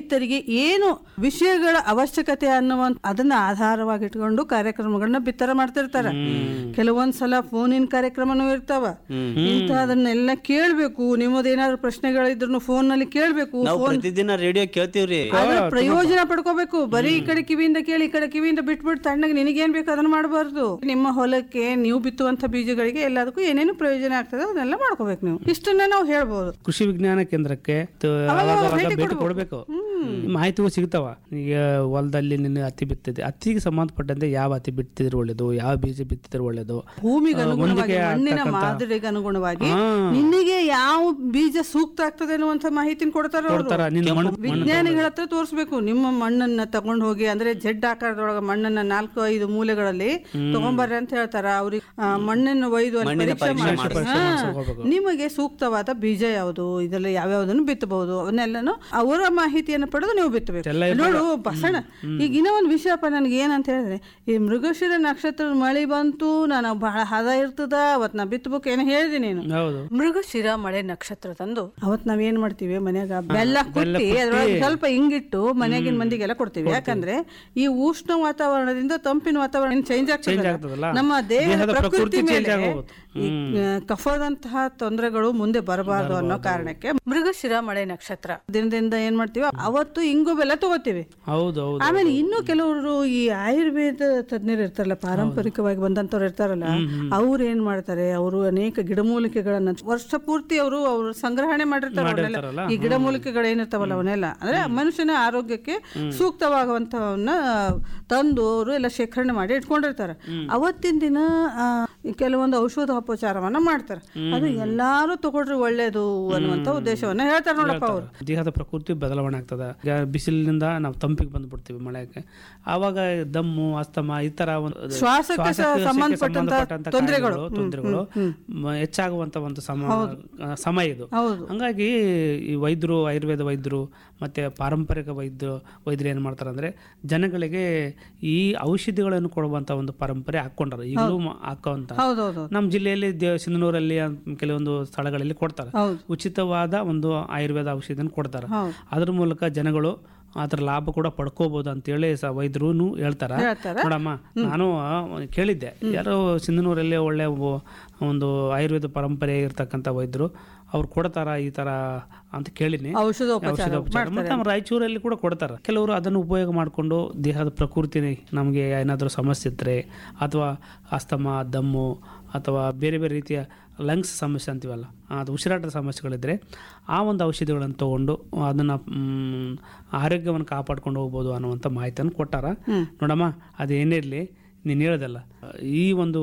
ರೈತರಿಗೆ ಏನು ವಿಷಯಗಳ ಅವಶ್ಯಕತೆ ಅನ್ನುವಂತ ಅದನ್ನ ಆಧಾರವಾಗಿಟ್ಕೊಂಡು ಕಾರ್ಯಕ್ರಮಗಳನ್ನ ಬಿತ್ತರ ಮಾಡ್ತಿರ್ತಾರೆ ಕೆಲವೊಂದ್ಸಲ ಫೋನಿನ ಕಾರ್ಯಕ್ರಮನೂ ಇರ್ತಾವ ಇಂಥದನ್ನೆಲ್ಲ ಕೇಳ್ಬೇಕು ನಿಮ್ಮದೇನಾದ್ರು ಪ್ರಶ್ನೆಗಳಿದ್ರು ಫೋನ್ ನಲ್ಲಿ ಕೇಳ್ಬೇಕು ನಾವು ಫೋನ್ ಪ್ರತಿದಿನ ರೇಡಿಯೋ ಕೇಳ್ತೀವ್ರಿ ಅದ್ರ ಪ್ರಯೋಜನ ಪಡ್ಕೋಬೇಕು ಬರೀ ಈ ಕಡೆ ಕಿವಿಯಿಂದ ಕೇಳಿ ಈ ಕಡೆ ಕಿವಿಯಿಂದ ಬಿಟ್ಬಿಟ್ಟು ತಣ್ಣಗೆ ನಿನಗೇನ್ ಬೇಕು ಅದನ್ನ ಮಾಡಬಾರ್ದು ನಿಮ್ಮ ಹೊಲಕ್ಕೆ ನೀವು ಬಿತ್ತುವಂತ ಬೀಜಗಳಿಗೆ ಎಲ್ಲದಕ್ಕೂ ಏನೇನು ಪ್ರಯೋಜನ ಆಗ್ತದೆ ಅದನ್ನೆಲ್ಲ ಮಾಡ್ಕೋಬೇಕು ನೀವು ಇಷ್ಟನ್ನ ನಾವು ಹೇಳ್ಬೋದು ಕೃಷಿ ವಿಜ್ಞಾನ ಕೇಂದ್ರಕ್ಕೆ ತ- ಅವಾಗ ಅವಾಗ ಭೇಟಿ ಕೊಡ್ಬೇಕು ಮಾಹಿತಿಗಳು ಸಿಗ್ತಾವ ಈಗ ಹೊಲದಲ್ಲಿ ನಿನ್ನ ಹತ್ತಿ ಬಿತ್ತಿದೆ ಹತ್ತಿಗೆ ಸಂಬಂಧಪಟ್ಟಂತೆ ಯಾವ ಹತ್ತಿ ಬಿತ್ತಿದ್ರೆ ಒಳ್ಳೇದು ಯಾವ ಬೀಜ ಬಿತ್ತಿದ್ರೆ ಒಳ್ಳೇದು ಭೂಮಿಗೆ ಆ, ಅನುಗುಣವಾಗಿ ಮುಂದಕ್ಕೆ ಮಣ್ಣಿನ ಆಗ್ತಕ್ಕಂಥ- ಮಾದರಿಗೆ ಅನುಗುಣವಾಗಿ ಹಾ. ನಿನಗೆ ಯಾವ ಬೀಜ ಸೂಕ್ತ ಆಗ್ತದೆ ಅನ್ನುವಂತ ಮಾಹಿತಿನ ಕೊಡ್ತಾರ ಕೊಡ್ತಾರ ನಿನ್ನ ಮಣ್ಣು ವಿಜ್ಞಾನಿಗಳ ಹತ್ರ ತೋರಿಸ್ಬೇಕು ನಿಮ್ಮ ಮಣ್ಣನ್ನ ತಗೊಂಡ್ ಹೋಗಿ ಅಂದ್ರೆ ಜೆಡ್ ಆಕಾರದೊಳಗ ಮಣ್ಣನ್ನ ನಾಲ್ಕು ಐದು ಮೂಲೆಗಳಲ್ಲಿ ತಗೊಂಬರ್ರಿ ಅಂತ ಹೇಳ್ತಾರ ಅವ್ರಿಗೆ ಆ, ಮಣ್ಣನ್ನು ಒಯ್ದು ಅಲ್ಲಿ ಮಣ್ಣಿನ ಪರೀಕ್ಷೆ ಪರೀಕ್ಷೆ ಮಾಡಿ ಹಾ. ನಿಮಗೆ ಸೂಕ್ತವಾದ ಬೀಜ ಯಾವುದು ಇದೆಲ್ಲ ಯಾವ್ಯಾವುದನ್ನು ಬಿತ್ತಬಹುದು ಅವನ್ನೆಲ್ಲನು ಅವರ ಮಾಹಿತಿಯನ್ನು ಪಡೆದು ನೀವು ಬಿತ್ತಬೇಕು ನೋಡು ಬಸಣ್ಣ ಈಗ ಇನ್ನೂ ಒಂದು ವಿಷಯಪ್ಪ ನನಗೆ ಏನಂತ ಹೇಳಿದ್ರೆ ಈ ಮೃಗಶಿರ ನಕ್ಷತ್ರದ ಮಳೆ ಬಂತು ನಾನು ಬಹಳ ಹದ ಇರ್ತದ ಅವತ್ ನಾ ಬಿತ್ತಬೇಕು ಏನೋ ಹೇಳಿದೆ ನೀನು ಹೌದು ಮೃಗಶಿರ ಮಳೆ ನಕ್ಷತ್ರ ತಂದು ಅವತ್ ನಾವ್ ಏನ್ ಮಾಡ್ತೀವಿ ಮನ್ಯಾಗ ಬೆಲ್ಲ ಕುಟ್ಟಿ ಅದ್ರೊಳಗೆ ಸ್ವಲ್ಪ ಹಿಂಗಿಟ್ಟು ಮನೆಯಾಗಿನ ಮಂದಿಗೆಲ್ಲ ಕೊಡ್ತೀವಿ ಯಾಕಂದ್ರೆ ಈ ಉಷ್ಣ ವಾತಾವರಣದಿಂದ ತಂಪಿನ ವಾತಾವರಣ ಚೇಂಜ್ ಆಗ್ತದಲ್ಲ? ಆಗ್ತದಲ್ಲ ನಮ್ಮ ದೇಹದ ದೇಹದ ಪ್ರಕೃತಿ ಪ್ರಕೃತಿ change ಮೇಲೆ ಆಗೋಗುತ್ತೆ. ಈ, ಆ, ಕಫದಂತಹ ತೊಂದರೆಗಳು ಮುಂದೆ ಬರಬಾರ್ದು ಅನ್ನೋ ಕಾರಣಕ್ಕೆ ಮೃಗಶಿರ ಮಳೆ ನಕ್ಷತ್ರ ದಿನದಿಂದ ಏನ್ ಮಾಡ್ತೀವಿ ಅವತ್ತು ಇಂಗು ಬೆಲ್ಲ ತಗೋತೀವಿ ಹೌದು ಹೌದು ಆಮೇಲೆ ಇನ್ನು ಕೆಲವರು ಈ ಆಯುರ್ವೇದ ತಜ್ಞರು ಇರ್ತಾರಲ್ಲ ಪಾರಂಪರಿಕವಾಗಿ ಬಂದಂತವ್ರು ಇರ್ತಾರಲ್ಲ ಅವ್ರು ಏನ್ ಮಾಡ್ತಾರೆ ಅವರು ಅನೇಕ ಗಿಡಮೂಲಿಕೆಗಳನ್ನ ವರ್ಷ ಪೂರ್ತಿ ಅವರು ಅವರು ಸಂಗ್ರಹಣೆ ಮಾಡಿರ್ತಾರೆ ಅವನ್ನೆಲ್ಲ ಈ ಗಿಡಮೂಲಿಕೆಗಳು ಏನಿರ್ತಾವಲ್ಲ ಅವನ್ನೆಲ್ಲ ಅಂದ್ರೆ ಮನುಷ್ಯನ ಆರೋಗ್ಯಕ್ಕೆ ಸೂಕ್ತವಾಗುವಂತವನ್ನ ತಂದು ಅವರು ಎಲ್ಲ ಶೇಖರಣೆ ಮಾಡಿ ಇಟ್ಕೊಂಡಿರ್ತಾರೆ ಅವತ್ತಿನ ದಿನ ಆ, ಕೆಲವೊಂದು ಔಷಧೋಪಚಾರವನ್ನ ಮಾಡ್ತಾರೆ ಅದು ಎಲ್ಲಾರು ತಗೊಳ್ರಿ ಒಳ್ಳೇದು ಅನ್ನುವಂತ ಉದ್ದೇಶವನ್ನ ಹೇಳ್ತಾರೆ ನೋಡಪ್ಪ ಅವ್ರು ದೇಹದ ಪ್ರಕೃತಿ ಬದಲಾವಣೆ ಆಗ್ತದ ಈಗ ಬಿಸಿಲಿನಿಂದ ನಾವು ತಂಪಿಗೆ ಬಂದ್ಬಿಡ್ತೀವಿ ಮಳೆಗೆ ಆವಾಗ ದಮ್ಮು ಅಸ್ತಮ ಈ ತರ ಒಂದು ಶ್ವಾಸಕ್ಕೆ ಶ್ವಾಸಕ್ಕೆ ಸಂಬಂಧಪಟ್ಟಂತ ಸಂಬಂಧಪಟ್ಟಂತ ತೊಂದರೆಗಳು. ಕಾಯಿಲೆಗಳು, ತೊಂದರೆಗಳು ಮ- ಹೆಚ್ಚಾಗುವಂತ ಒಂದು ಸಮ ಆ, ಸಮಯ ಇದು ಹೌದು ಹಂಗಾಗಿ ಈ ವೈದ್ಯರು ಆಯುರ್ವೇದ ವೈದ್ಯರು ಮತ್ತೆ ಪಾರಂಪರಿಕ ವೈದ್ಯರು ವೈದ್ಯರು ಏನು ಮಾಡ್ತಾರೆ ಅಂದ್ರೆ ಜನಗಳಿಗೆ ಈ ಔಷಧಿಗಳನ್ನು ಕೊಡುವಂತ ಒಂದು ಪರಂಪರೆ ಹಾಕೊಂಡಾರ ಈಗಲೂ ಮ- ಹಾಕೋಂತ ಹೌದೌದು ನಮ್ಮ ಜಿಲ್ಲೆಯಲ್ಲಿ ದೇ- ಸಿಂಧನೂರಲ್ಲಿ ಅಂತ ಕೆಲವೊಂದು ಸ್ಥಳಗಳಲ್ಲಿ ಕೊಡ್ತಾರೆ ಹೌದು ಉಚಿತವಾದ ಒಂದು ಆಯುರ್ವೇದ ಔಷಧಿಯನ್ನು ಕೊಡ್ತಾರೆ ಹೌದು ಅದ್ರ ಮೂಲಕ ಜನಗಳು ಅದರ ಲಾಭ ಕೂಡ ಪಡ್ಕೋಬಹುದು ಅಂತೇಳಿ ಸ ವೈದ್ಯರು ಹೇಳ್ತಾರ ಹೇಳ್ತಾರೆ ನೋಡಮ್ಮ ನಾನು ಆ, ಕೇಳಿದ್ದೆ ಯಾರೋ ಸಿಂಧನೂರಲ್ಲಿ ಒಳ್ಳೆ ಒಬ್ಬ- ಒಂದು ಆಯುರ್ವೇದ ಪರಂಪರೆ ಇರ್ತಕ್ಕಂಥ ವೈದ್ಯರು ಅವ್ರು ಕೊಡ್ತಾರ ಈ ತರ ಅಂತ ಕೇಳಿನಿ ಔಷಧೋಪಚಾರ ಔಷಧೋಪಚಾರ ಮತ್ತೆ ನಮ್ಮ ರಾಯಚೂರಲ್ಲಿ ಕೂಡ ಕೊಡ್ತಾರೆ ಕೆಲವರು ಅದನ್ನು ಉಪಯೋಗ ಮಾಡಿಕೊಂಡು ದೇಹದ ಪ್ರಕೃತಿ ನಮಗೆ ಏನಾದರೂ ಸಮಸ್ಯೆ ಇದ್ದರೆ ಅಥವಾ ಅಸ್ತಮ ದಮ್ಮು ಅಥವಾ ಬೇರೆ ಬೇರೆ ರೀತಿಯ ಲಂಗ್ಸ್ ಸಮಸ್ಯೆ ಅಂತೀವಲ್ಲ ಅದು ಉಸಿರಾಟದ ಸಮಸ್ಯೆಗಳಿದ್ದರೆ ಆ ಒಂದು ಔಷಧಿಗಳನ್ನು ತೊಗೊಂಡು ಅದನ್ನು ಆರೋಗ್ಯವನ್ನು ಕಾಪಾಡ್ಕೊಂಡು ಹೋಗ್ಬೋದು ಅನ್ನುವಂಥ ಮಾಹಿತಿಯನ್ನು ಕೊಟ್ಟಾರ ನೋಡಮ್ಮ ಅದೇನಿರಲಿ ನೀನು ಹೇಳೋದಲ್ಲ ಈ ಒಂದು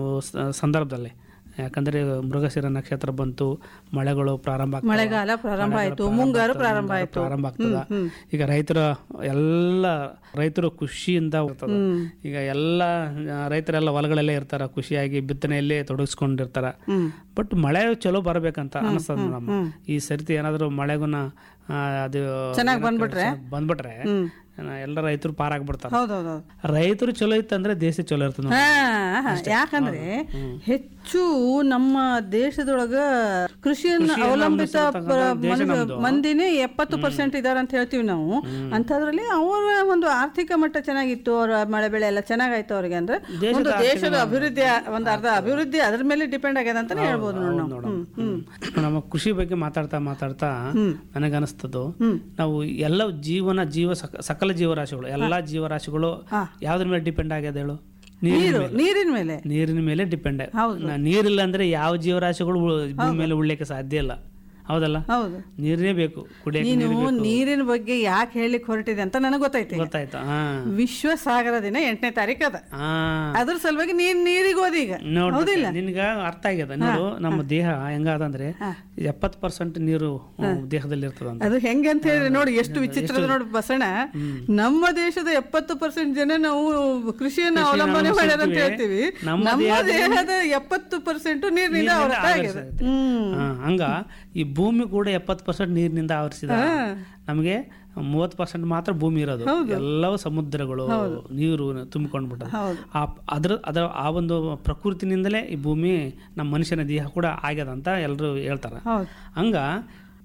ಸ- ಸಂದರ್ಭದಲ್ಲಿ ಯಾಕಂದರೆ ಮೃಗಶಿರ ನಕ್ಷತ್ರ ಬಂತು ಮಳೆಗಳು ಪ್ರಾರಂಭ ಆಗ್ತವೆ. ಮಳೆಗಾಲ ಪ್ರಾರಂಭ ಮಳೆಗಾಲ ಆಯ್ತು ಮುಂಗಾರು ಆಗ್ತದೆ, ಪ್ರಾರಂಭ ಮುಂಗಾರು ಆಯ್ತು ಪ್ರಾರಂಭ ಆಗ್ತದ ಈಗ ರೈತರ ಎಲ್ಲ ರೈತರು ಖುಷಿಯಿಂದ ಇರ್ತದ ಈಗ ಎಲ್ಲ ಆ, ರೈತರೆಲ್ಲ ಹೊಲಗಳಲ್ಲೇ ಇರ್ತಾರ ಖುಷಿಯಾಗಿ ಬಿತ್ತನೆಯಲ್ಲೇ ತೊಡಗಿಸ್ಕೊಂಡಿರ್ತಾರ ಬಟ್ ಮಳೆ ಚಲೋ ಬರ್ಬೇಕಂತ ಅನಿಸ್ತದ ನಮ್ಮ ಈ ಸರ್ತಿ ಏನಾದ್ರು ಮಳೆಗುನ ಆ, ಅದು ಚೆನ್ನಾಗ್ ಬಂದ್ಬಿಟ್ರೆ? ಬಂದ್ಬಿಟ್ರೆ ಆ, ಎಲ್ಲ ರೈತರು ಪಾರಾಗ್ಬಿಡ್ತಾರ ಹೌದೌದು ರೈತರು ಚಲೋ ಇತ್ತಂದ್ರೆ ದೇಶ ಚಲೋ ಇರ್ತದ ನೋಡಿ. ಹಾ, ಯಾಕಂದ್ರೆ ಹೆಚ್ಚು ನಮ್ಮ ದೇಶದೊಳಗ ಕೃಷಿಯನ್ನು ಅವಲಂಬಿತ ಪ- ಮನುಷ್ಯ- ಮಂದಿನೇ ಎಪ್ಪತ್ತು ಪರ್ಸೆಂಟ್ ಇದಾರೆ ಅಂತ ಹೇಳ್ತೀವಿ ನಾವು ಅಂತದ್ರಲ್ಲಿ ಅವರ ಒಂದು ಆರ್ಥಿಕ ಮಟ್ಟ ಚೆನ್ನಾಗಿತ್ತು ಅವರ ಮಳೆ ಬೆಳೆ ಎಲ್ಲ ಚೆನ್ನಾಗಾಯ್ತು ಅವ್ರಿಗೆ ಅಂದ್ರೆ ಒಂದು ದೇಶದ ಅಭಿವೃದ್ಧಿ ಒಂದು ಅರ್ಧ ಅಭಿವೃದ್ಧಿ ಅದ್ರ ಮೇಲೆ ಡಿಪೆಂಡ್ ಆಗ್ಯದ ಅಂತಾನೆ ಹೇಳ್ಬೋದು ನೋಡಿ ನಾವು ಹ್ಮ್, ಹ್ಮ್. ನಮ್ಮ ಕೃಷಿ ಬಗ್ಗೆ ಮಾತಾಡ್ತಾ ಮಾತಾಡ್ತಾ ನನಗನಿಸ್ತದ್ದು ನಾವು ಎಲ್ಲ ಜೀವನ ಜೀವ ಸಕ- ಸಕಲ ಜೀವರಾಶಿಗಳು ಎಲ್ಲಾ ಜೀವರಾಶಿಗಳು ಯಾವ್ದ್ರ ಮೇಲೆ ಡಿಪೆಂಡ್ ಆಗ್ಯದ ಹೇಳು ನೀರಿನ ನೀರು ಮೇಲೆ ನೀರಿನ ಮೇಲೆ ನೀರಿನ ಮೇಲೆ ಡಿಪೆಂಡ್ ನೀರಿಲ್ಲ ಅಂದ್ರೆ ಯಾವ ಜೀವರಾಶಿಗಳು ಉಳ್- ಭೂಮಿ ಮೇಲೆ ಉಳ್ಲಿಕ್ಕೆ ಸಾಧ್ಯ ಇಲ್ಲ ಹೌದಲ್ಲ ಹೌದು ನೀರೇ ಬೇಕು ಕುಡಿಯಕ್ಕೆ ನೀನು ನೀರಿನ ಬಗ್ಗೆ ಯಾಕೆ ಹೇಳಿಕ್ ಹೊರಟಿದೆ ಅಂತ ನನಗೆ ಗೊತ್ತೈತಿ ಈಗ. ಗೊತ್ತಾಯ್ತಾ ಹಾ ವಿಶ್ವ ಸಾಗರ ದಿನ ಎಂಟನೇ ತಾರೀಕು ಅದ ಹಾ ಅದ್ರ ಸಲುವಾಗಿ ನೀನ್ ನೀರಿಗೆ ಹೋದಿ ಈಗ ನೋಡ್ರಿ ನಿನ್ಗ ಅರ್ಥ ಆಗ್ಯದ ನೋಡು ನಮ್ಮ ದೇಹ ಹೆಂಗಾದಂದ್ರೆ ಎಪ್ಪತ್ ಪರ್ಸೆಂಟ್ ನೀರು ಹ್ಮ್, ದೇಹದಲ್ಲಿ ಇರ್ತದಂತ ಅದು ಹೆಂಗೆ ಅಂತ ಹೇಳಿದ್ರೆ ನೋಡಿ ಎಷ್ಟು ವಿಚಿತ್ರದ ನೋಡಿ ಬಸಣ ನಮ್ಮ ದೇಶದ ಎಪ್ಪತ್ತು ಪರ್ಸೆಂಟ್ ಜನ ನಾವು ಕೃಷಿಯನ್ನ ಅವಲಂಬನೆ ಮಾಡ್ಯಾರ ಅಂತ ಹೇಳ್ತೀವಿ ನಮ್ಮ ನಮ್ಮ ದೇಹದ ಎಪ್ಪತ್ತು ಪರ್ಸೆಂಟ್ ನೀರಿನಿಂದ ಆವೃತ ಆಗಿದೆ ಹ್ಮ್ ಹಾ, ಹಂಗ ಈ ಭೂಮಿ ಕೂಡ ಎಪ್ಪತ್ತು ಪರ್ಸೆಂಟ್ ನೀರಿನಿಂದ ಆವರಿಸಿದ ನಮಗೆ ಮೂವತ್ತು ಪರ್ಸೆಂಟ್ ಮಾತ್ರ ಭೂಮಿ ಇರೋದು ಎಲ್ಲವೂ ಸಮುದ್ರಗಳು ನೀರು ತುಂಬಿಕೊಂಡ್ಬಿಟ್ಟದ ಹೌದು. ಆ ಅದ್ರ ಅದರ ಆ ಒಂದು ಪ್ರಕೃತಿನಿಂದಲೇ ಈ ಭೂಮಿ ನಮ್ಮ ಮನುಷ್ಯನ ದೇಹ ಕೂಡ ಆಗ್ಯದ ಅಂತ ಎಲ್ಲರೂ ಹೇಳ್ತಾರೆ ಹೌದು ಹಂಗ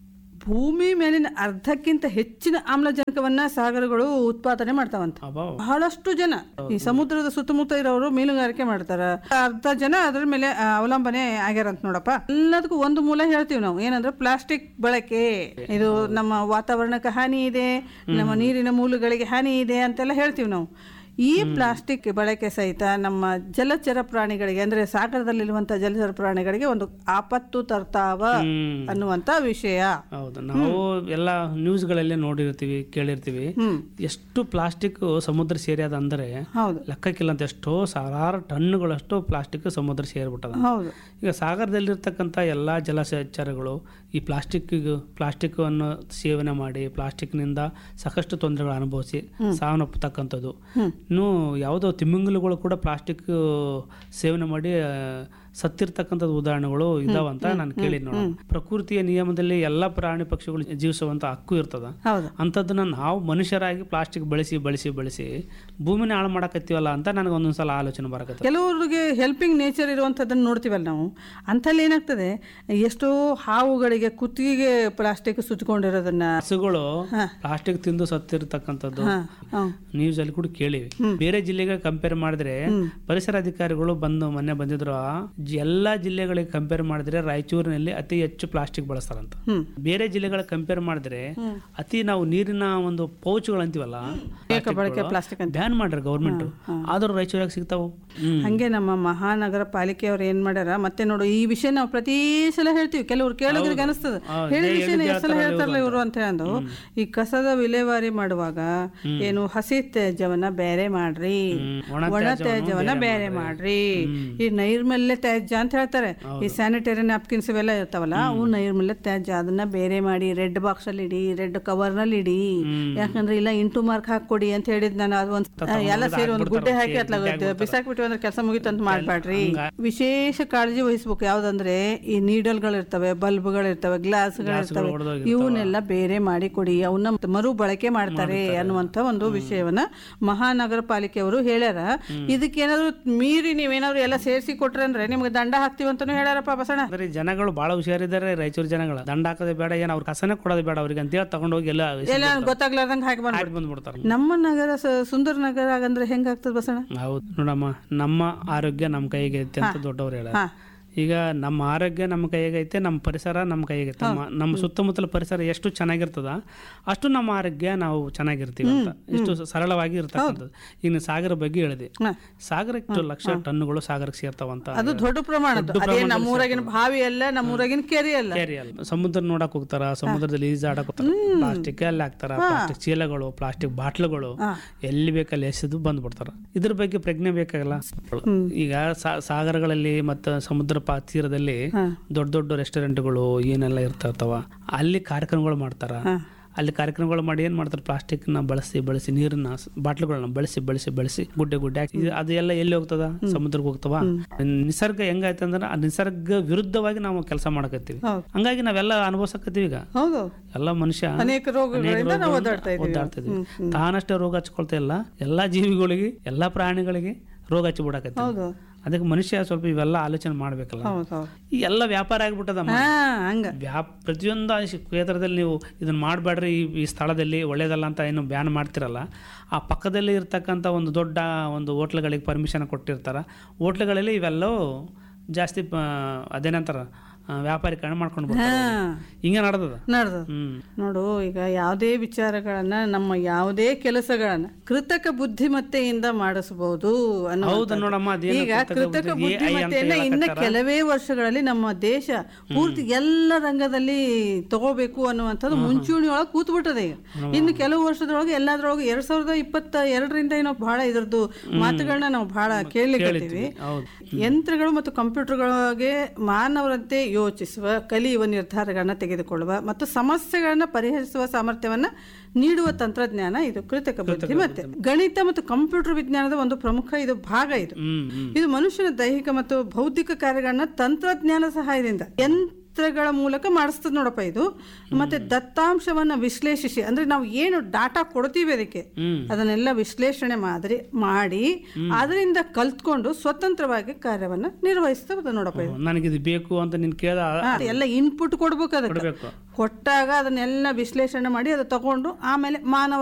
ಭೂಮಿ ಮೇಲಿನ ಅರ್ಧಕ್ಕಿಂತ ಹೆಚ್ಚಿನ ಆಮ್ಲಜನಕವನ್ನ ಸಾಗರಗಳು ಉತ್ಪಾದನೆ ಮಾಡ್ತಾವಂತ ಅಬ್ಬಾ ಬಹಳಷ್ಟು ಜನ ಈ ಸಮುದ್ರದ ಸುತ್ತಮುತ್ತ ಇರೋರು ಮೀನುಗಾರಿಕೆ ಮಾಡ್ತಾರ ಅರ್ಧ ಜನ ಅದ್ರ ಮೇಲೆ ಆ, ಅವಲಂಬನೆ ಆಗ್ಯಾರಂತ ನೋಡಪ್ಪ ಎಲ್ಲದಕ್ಕೂ ಒಂದು ಮೂಲ ಹೇಳ್ತೀವಿ ನಾವು ಏನಂದ್ರೆ ಪ್ಲಾಸ್ಟಿಕ್ ಬಳಕೆ ಇದು ನಮ್ಮ ವಾತಾವರಣಕ್ಕೆ ಹಾನಿ ಇದೆ ನಮ್ಮ ನೀರಿನ ಮೂಲಗಳಿಗೆ ಹಾನಿ ಇದೆ ಅಂತೆಲ್ಲ ಹೇಳ್ತೀವಿ ನಾವು ಈ ಪ್ಲಾಸ್ಟಿಕ್ ಬಳಕೆ ಸಹಿತ ನಮ್ಮ ಜಲಚರ ಪ್ರಾಣಿಗಳಿಗೆ ಅಂದ್ರೆ ಸಾಗರದಲ್ಲಿರುವಂತ ಜಲಚರ ಪ್ರಾಣಿಗಳಿಗೆ ಒಂದು ಆಪತ್ತು ತರ್ತಾವ ಹ್ಮ್ ಅನ್ನುವಂತ ವಿಷಯ ಹೌದು ನಾವು ಎಲ್ಲ ನ್ಯೂಸ್ಗಳಲ್ಲೇ ನೋಡಿರ್ತೀವಿ ಕೇಳಿರ್ತೀವಿ ಹ್ಮ್ ಎಷ್ಟು ಪ್ಲಾಸ್ಟಿಕ್ ಸಮುದ್ರ ಸೇರ್ಯಾದ ಅಂದರೆ ಹೌದು ಲೆಕ್ಕಕ್ಕಿಲ್ಲ ಅಂತ ಎಷ್ಟೋ ಸಾವಿರಾರು ಟನ್ಗಳಷ್ಟು ಪ್ಲಾಸ್ಟಿಕ್ ಸಮುದ್ರ ಸೇರಿಬಿಟ್ಟದ ಹೌದು ಈಗ ಸಾಗರದಲ್ಲಿರ್ತಕ್ಕಂಥ ಎಲ್ಲ ಜಲಚರಗಳು ಈ ಪ್ಲಾಸ್ಟಿಕ್ ಪ್ಲಾಸ್ಟಿಕ್ ಅನ್ನು ಸೇವನೆ ಮಾಡಿ ಪ್ಲಾಸ್ಟಿಕ್ನಿಂದ ಸಾಕಷ್ಟು ತೊಂದರೆಗಳು ಅನುಭವಿಸಿ ಸಾವನ್ನಪ್ಪತಕ್ಕಂಥದ್ದು ಇನ್ನು ಯಾವುದೋ ತಿಮಿಂಗಲಗಳು ಕೂಡ ಪ್ಲಾಸ್ಟಿಕ್ ಸೇವನೆ ಮಾಡಿ ಆ, ಸತ್ತಿರ್ತಕ್ಕಂಥದ್ದು ಉದಾಹರಣೆಗಳು ಇದಾವಂತ ನಾನು ಕೇಳಿದ್ ನೋಡ ಪ್ರಕೃತಿಯ ನಿಯಮದಲ್ಲಿ ಎಲ್ಲ ಪ್ರಾಣಿ ಪಕ್ಷಿಗಳು ಜೀವಿಸುವಂತ ಹಕ್ಕು ಇರ್ತದ ಹೌದು ಅಂಥದ್ದನ್ನ ನಾವು ಮನುಷ್ಯರಾಗಿ ಪ್ಲಾಸ್ಟಿಕ್ ಬಳಸಿ ಬಳಸಿ ಬಳಸಿ ಭೂಮಿನ ಹಾಳು ಮಾಡಕತ್ತೀವಲ್ಲ ಅಂತ ನನಗೆ ಒಂದೊಂದ್ಸಲ ಆಲೋಚನೆ ಬರಕತ್ತ ಕೆಲವರಿಗೆ ಹೆಲ್ಪಿಂಗ್ ನೇಚರ್ ಇರುವಂಥದ್ದನ್ನು ನೋಡ್ತೀವಲ್ಲ ನಾವು ಅಂಥಲ್ಲಿ ಏನಾಗ್ತದೆ ಎಷ್ಟೋ ಹಾವುಗಳಿಗೆ ಕುತ್ತಿಗೆಗೆ ಪ್ಲಾಸ್ಟಿಕ್ ಸುತ್ತಕೊಂಡಿರೋದನ್ನ ಹಸುಗಳು ಹಾ. ಪ್ಲಾಸ್ಟಿಕ್ ತಿಂದು ಸತ್ತಿರ್ತಕ್ಕಂಥದ್ದು ಹಾ, ಹ್ಮ್. ನ್ಯೂಸ್ ಅಲ್ಲಿ ಕೂಡ ಕೇಳಿವಿ ಬೇರೆ ಜಿಲ್ಲೆಗೆ ಕಂಪೇರ್ ಮಾಡಿದ್ರೆ ಪರಿಸರ ಅಧಿಕಾರಿಗಳು ಬಂದು ಮೊನ್ನೆ ಬಂದಿದ್ರು ಜಿ- ಎಲ್ಲಾ ಜಿಲ್ಲೆಗಳಿಗೆ ಕಂಪೇರ್ ಮಾಡಿದ್ರೆ ರಾಯಚೂರಿನಲ್ಲಿ ಅತಿ ಹೆಚ್ಚು ಪ್ಲಾಸ್ಟಿಕ್ ಬಳಸ್ತಾರಂತ ಹ್ಮ್. ಬೇರೆ ಜಿಲ್ಲೆಗಳ ಕಂಪೇರ್ ಮಾಡಿದ್ರೆ ಅತಿ ನಾವು ನೀರಿನ ಒಂದು ಪೌಚ್ಗಳು ಅಂತೀವಲ್ಲ ಏಕ ಬಳಕೆ ಪ್ಲಾಸ್ಟಿಕ್ ಅಂತ ಬ್ಯಾನ್ ಮಾಡ್ರಿ ಗೌರ್ಮೆಂಟ್ ಆದ್ರೂ ರಾಯಚೂರಾಗ ಸಿಗ್ತಾವು ಹ್ಮ್ ಹಂಗೆ ನಮ್ಮ ಮಹಾನಗರ ಪಾಲಿಕೆಯವ್ರು ಏನ್ ಮಾಡ್ಯಾರ ಮತ್ತೆ ನೋಡು ಈ ವಿಷಯ ನಾವು ಪ್ರತಿ ಸಲ ಹೇಳ್ತೀವಿ ಕೆಲವ್ರು ಕೇಳೋದ್ರಿಗೆ ಅನಿಸ್ತದ ಹೌದು. ಹೇಳಿದ ಏ, ವಿಷಯನ ಎಲ್ಲಿ ಎಷ್ಟು ಸಲ ಹೇಳ್ತಾರಲ್ಲ ಹೇಳ್ತಾರಲ್ಲ ಇವರು ಅಂತ ಹೇಳಂದು ಈ ಕಸದ ವಿಲೇವಾರಿ ಮಾಡುವಾಗ ಏನು ಹಸಿ ತ್ಯಾಜ್ಯವನ್ನ ಬೇರೆ ಮಾಡ್ರಿ ಹ್ಮ್. ಒಣ ಒಣ ತ್ಯಾಜ್ಯವನ್ನು ತ್ಯಾಜ್ಯವನ್ನ ಬೇರೆ ಮಾಡ್ರಿ ಈ ನೈರ್ಮಲ್ಯ ತ್ಯಾಜ್ಯ ಅಂತ ಹೇಳ್ತಾರೆ ಈ ಸ್ಯಾನಿಟರಿ ನ್ಯಾಪ್ಕಿನ್ಸ್ ಇವೆಲ್ಲ ಇರ್ತಾವಲ್ಲ ಅವು ನೈರ್ಮಲ್ಯ ತ್ಯಾಜ್ಯ ಅದನ್ನ ಬೇರೆ ಮಾಡಿ ರೆಡ್ ಬಾಕ್ಸ್ ಅಲ್ಲಿ ಇಡಿ ರೆಡ್ ಕವರ್ ನಲ್ಲಿ ಇಡಿ ಯಾಕಂದ್ರೆ ಇಲ್ಲ ಇಂಟು ಮಾರ್ಕ್ ಹಾಕೊಡಿ ಅಂತ ಹೇಳಿದ್ ನಾನು ಅದು ಒಂದ್ ಎಲ್ಲ ಸೇರಿ ಒಂದು ಗುಡ್ಡೆ ಹಾಕಿ ಅತ್ಲಾಗ ಬಿಸಾಕ್ಬಿಟ್ಟು ಅಂದ್ರೆ ಕೆಲಸ ಮುಗಿತು ಅಂತ ಮಾಡ್ಬೇಡ್ರಿ ವಿಶೇಷ ಕಾಳಜಿ ವಹಿಸ್ಬೇಕು ಯಾವ್ದಂದ್ರೆ ಈ ನೀಡಲ್ಗಳು ಇರ್ತವೆ ಬಲ್ಬ್ಗಳು ಇರ್ತವೆ ಗ್ಲಾಸ್ಗಳು ಇರ್ತವೆ ಹೊಡ್ದೋಗಿರ್ತಾವ. ಇವನ್ನೆಲ್ಲ ಬೇರೆ ಮಾಡಿ ಕೊಡಿ ಅವನ್ನ ಮರು ಬಳಕೆ ಮಾಡ್ತಾರೆ ಅನ್ನುವಂತ ಒಂದು ವಿಷಯವನ್ನ ಮಹಾನಗರ ಪಾಲಿಕೆಯವರು ಹೇಳ್ಯಾರ ಇದಕ್ಕೇನಾದ್ರು ಮೀರಿ ನೀವೇನಾದ್ರು ಎಲ್ಲ ಸೇರಿಸಿ ಕೊಟ್ರೆ ಅಂದ್ರೆ ನಿಮ್ಗೆ ದಂಡ ಹಾಕ್ತಿವಿ ಅಂತಾನು ಹೇಳ್ಯಾರಪ್ಪ ಬಸಣ್ಣ ಅಂದ್ರೆ ಜನಗಳು ಬಹಳ ಹುಷಾರಿದ್ದಾರೆ ರಾಯಚೂರು ಜನಗಳು ದಂಡ ಹಾಕೋದೇ ಬೇಡ ಏನ್ ಅವ್ರ ಕಸನೇ ಕೊಡೋದು ಬೇಡ ಅವ್ರಿಗೆ ಅಂತೇಳಿ ತಗೊಂಡೋಗಿ ಎಲ್ಲ ಎಲ್ಲ ಗೊತ್ತಾಗ್ಲಾರ್ದಂಗೆ ಹಾಕಿ ಬಂದ್ಬಿಡು ಹಾಕಿ ಬಂದ್ಬಿಡ್ತಾರೆ ನಮ್ಮ ನಗರ ಸ- ಸುಂದರ ನಗರ ಆಗಂದ್ರೆ ಹೆಂಗಾಗ್ತದೆ ಬಸಣ್ಣ ಹೌದು ನೋಡಮ್ಮ ನಮ್ಮ ಆರೋಗ್ಯ ನಮ್ಮ ಕೈಗೆ ಐತೆ ಅಂತ ದೊಡ್ಡವ್ರು ಹೇಳ ಹಾ ಈಗ ನಮ್ಮ ಆರೋಗ್ಯ ನಮ್ಮ ಕೈಯಾಗೈತೆ ನಮ್ಮ ಪರಿಸರ ನಮ್ಮ ಕೈಯಾಗೈತೆ ನಮ್ಮ ನಮ್ಮ ಸುತ್ತಮುತ್ತಲ ಪರಿಸರ ಎಷ್ಟು ಚೆನ್ನಾಗಿರ್ತದ ಅಷ್ಟು ನಮ್ಮ ಆರೋಗ್ಯ ನಾವು ಚೆನ್ನಾಗಿರ್ತೀವಿ ಅಂತ ಇಷ್ಟು ಸರಳವಾಗಿ ಇರ್ತಕ್ಕಂಥದ್ದು ಈಗ ನೀನು ಸಾಗರ ಬಗ್ಗೆ ಹೇಳಿದೆ ಹಾ. ಸಾಗರಕ್ಕೆ ಲಕ್ಷ ಟನ್ನುಗಳು ಸಾಗರಕ್ಕೆ ಸೇರ್ತಾವಂತ ಅದು ದೊಡ್ಡ ಪ್ರಮಾಣದ್ದು ಅದೇ ನಮ್ಮೂರಾಗಿನ ಬಾವಿ ಅಲ್ಲ ನಮ್ಮೂರಾಗಿನ ಕೆರೆ ಅಲ್ಲ ಕೇರಿ ಅಲ್ಲ ಸಮುದ್ರ ನೋಡಕ್ ಹೋಗ್ತಾರ ಸಮುದ್ರದಲ್ಲಿ ಈಜಾಡಕ್ ಹೋಗ್ತಾರ ಪ್ಲಾಸ್ಟಿಕ್ ಅಲ್ಲಿ ಹಾಕ್ತಾರ ಪ್ಲಾಸ್ಟಿಕ್ ಚೀಲಗಳು ಪ್ಲಾಸ್ಟಿಕ್ ಬಾಟ್ಲುಗಳು ಎಲ್ಲಿ ಬೇಕಲ್ಲಿ ಎಸೆದು ಬಂದ್ಬಿಡ್ತಾರ ಇದ್ರ ಬಗ್ಗೆ ಪ್ರಜ್ಞೆ ಬೇಕಾಗಲ್ಲ ಈಗ ಸಾ- ಸಾಗರಗಳಲ್ಲಿ ಮತ್ತು ಸಮುದ್ರ ಪಾ ತೀರದಲ್ಲಿ ದೊಡ್ಡ ದೊಡ್ಡ ರೆಸ್ಟೋರೆಂಟ್ಗಳು ಏನೆಲ್ಲ ಇರ್ತಾವ ಅಲ್ಲಿ ಕಾರ್ಯಕ್ರಮಗಳು ಮಾಡ್ತಾರ ಅಲ್ಲಿ ಕಾರ್ಯಕ್ರಮಗಳು ಮಾಡಿ ಏನ್ ಮಾಡ್ತಾರೆ ಪ್ಲಾಸ್ಟಿಕ್ ನ ಬಳಸಿ ಬಳಸಿ ನೀರನ್ನ ಬಾಟ್ಲುಗಳನ್ನ ಬಳಸಿ ಬಳಸಿ ಬಳಸಿ ಗುಡ್ಡೆ ಗುಡ್ಡೆ ಹಾಕಿ ಇದು- ಅದು ಎಲ್ಲ ಎಲ್ಲಿ ಹೋಗ್ತದ ಸಮುದ್ರಕ್ಕೆ ಹೋಗ್ತವ ನಿಸರ್ಗ ಹೆಂಗಾಯ್ತು ಅಂದ್ರೆ ಆ ನಿಸರ್ಗ ವಿರುದ್ಧವಾಗಿ ನಾವು ಕೆಲಸ ಮಾಡಕತ್ತೀವಿ ಹೌದು. ಹಂಗಾಗಿ ನಾವೆಲ್ಲ ಅನುಭವಿಸಕತ್ತೀವಿ ಈಗ ಹೌದು ಎಲ್ಲ ಮನುಷ್ಯ ಅನೇಕ ರೋಗಗಳಿಂದ ನಾವು ಓದಾಡ್ತಾ ಇದ್ದೀವಿ ಒದ್ದಾಡ್ತಾ ಇದೀವಿ ತಾನಷ್ಟೇ ರೋಗ ಹಚ್ಕೊಳ್ತಾ ಇಲ್ಲ ಎಲ್ಲಾ ಜೀವಿಗಳಿಗೆ ಎಲ್ಲಾ ಪ್ರಾಣಿಗಳಿಗೆ ರೋಗ ಹಚ್ಚಿ ಬಿಡಕತ್ತೀವಿ ಹೌದು ಅದಕ್ಕೆ ಮನುಷ್ಯ ಸ್ವಲ್ಪ ಇವೆಲ್ಲ ಆಲೋಚನೆ ಮಾಡ್ಬೇಕಲ್ಲ ಹೌದು ಹೌದು ಈ ಎಲ್ಲ ವ್ಯಾಪಾರ ಆಗ್ಬಿಟ್ಟದಮ್ಮ ಹಾ ಹಂಗ ವ್ಯಾಪ್ ಪ್ರತಿಯೊಂದು ಆ ಶಿ- ಕ್ಷೇತ್ರದಲ್ಲಿ ನೀವು ಇದನ್ನ ಮಾಡಬೇಡ್ರಿ ಈ ಈ ಸ್ಥಳದಲ್ಲಿ ಒಳ್ಳೇದಲ್ಲ ಅಂತ ಏನು ಬ್ಯಾನ್ ಮಾಡ್ತಿರಲ್ಲ ಆ ಪಕ್ಕದಲ್ಲಿ ಇರ್ತಕ್ಕಂಥ ಒಂದು ದೊಡ್ಡ ಒಂದು ಹೋಟ್ಲ್ಗಳಿಗೆ ಪರ್ಮಿಷನ್ ಕೊಟ್ಟಿರ್ತಾರ ಹೋಟ್ಲ್ಗಳಲ್ಲಿ ಇವೆಲ್ಲವೂ ಜಾಸ್ತಿ ಪ- ಅದೇನಂತಾರ ಆ, ವ್ಯಾಪಾರೀಕರಣ ಮಾಡ್ಕೊಂಡು ಬರ್ತಾರೆ ಹಿಂಗೆ ನಡೆದದ ನಡ್ದು ಹ್ಮ್ ನೋಡು ಈಗ ಯಾವುದೇ ವಿಚಾರಗಳನ್ನ ನಮ್ಮ ಯಾವುದೇ ಕೆಲಸಗಳನ್ನ ಕೃತಕ ಬುದ್ಧಿಮತ್ತೆಯಿಂದ ಮಾಡಿಸಬಹುದು ಹೌದು ನೋಡಮ್ಮ ಅದೇನು ಈಗ ಕೃತಕ ಕೃತಕ ಬುದ್ಧಿ, AI ಅಂತ ಬುದ್ಧಿಮತ್ತೆಯನ್ನ ಇನ್ನ ಹೇಳಕತ್ತಾರ. ಕೆಲವೇ ವರ್ಷಗಳಲ್ಲಿ ನಮ್ಮ ದೇಶ ಪೂರ್ತಿ ಎಲ್ಲ ರಂಗದಲ್ಲಿ ತಗೋಬೇಕು ಅನ್ನುವಂಥದ್ದು ಮುಂಚೂಣಿ ಒಳಗೆ ಕೂತ್ಬಿಟ್ಟದೆ ಈಗ ಇನ್ನು ಕೆಲವು ವರ್ಷದೊಳಗೆ ಎಲ್ಲಾದ್ರೊಳಗೆ ಎರಡ್ ಸಾವಿರದ ಇಪ್ಪತ್ತ ಎರಡರಿಂದ ಏನೋ ಬಹಳ ಇದ್ರದ್ದು ಮಾತುಗಳನ್ನ ನಾವು ಬಹಳ ಕೇಳಲಿಕ್ಕೆ ಹೌದು ಯಂತ್ರಗಳು ಮತ್ತು ಕಂಪ್ಯೂಟರ್ಗಳಿಗೆ ಮಾನವರಂತೆ ಯೋಚಿಸುವ ಕಲಿಯುವ ನಿರ್ಧಾರಗಳನ್ನ ತೆಗೆದುಕೊಳ್ಳುವ ಮತ್ತು ಸಮಸ್ಯೆಗಳನ್ನ ಪರಿಹರಿಸುವ ಸಾಮರ್ಥ್ಯವನ್ನ ನೀಡುವ ತಂತ್ರಜ್ಞಾನ ಇದು ಕೃತಕ ಬುದ್ಧಿಮತ್ತೆ ಗಣಿತ ಮತ್ತು ಕಂಪ್ಯೂಟರ್ ವಿಜ್ಞಾನದ ಒಂದು ಪ್ರಮುಖ ಇದು ಭಾಗ ಇದು ಹ್ಮ್ ಹ್ಮ್ ಇದು ಮನುಷ್ಯನ ದೈಹಿಕ ಮತ್ತು ಬೌದ್ಧಿಕ ಕಾರ್ಯಗಳನ್ನ ತಂತ್ರಜ್ಞಾನ ಸಹಾಯದಿಂದ ಎಂತ ಯಂತ್ರಗಳ ಮೂಲಕ ಮಾಡಿಸ್ತದೆ ನೋಡಪ್ಪ ಇದು ಮತ್ತೆ ದತ್ತಾಂಶವನ್ನ ವಿಶ್ಲೇಷಿಸಿ ಅಂದ್ರೆ ನಾವು ಏನು ಡಾಟಾ ಕೊಡ್ತೀವಿ ಅದಕ್ಕೆ ಹ್ಮ್ ಅದನ್ನೆಲ್ಲ ವಿಶ್ಲೇಷಣೆ ಮಾದರಿ ಮಾಡಿ ಅದರಿಂದ ಕಲ್ತ್ಕೊಂಡು ಸ್ವತಂತ್ರವಾಗಿ ಕಾರ್ಯವನ್ನ ನಿರ್ವಹಿಸ್ತದೆ ನೋಡಪ್ಪ ಇದು ನನಗಿದು ಬೇಕು ಅಂತ ನೀನು ಕೇಳ ಹಾ, ಎಲ್ಲ ಇನ್ಪುಟ್ ಕೊಡ್ಬೇಕು ಅದಕ್ಕೆ ಕೊಡಬೇಕು ಕೊಟ್ಟಾಗ ಅದನ್ನೆಲ್ಲ ವಿಶ್ಲೇಷಣೆ ಮಾಡಿ ಅದು ತಗೊಂಡು ಆಮೇಲೆ ಮಾನವ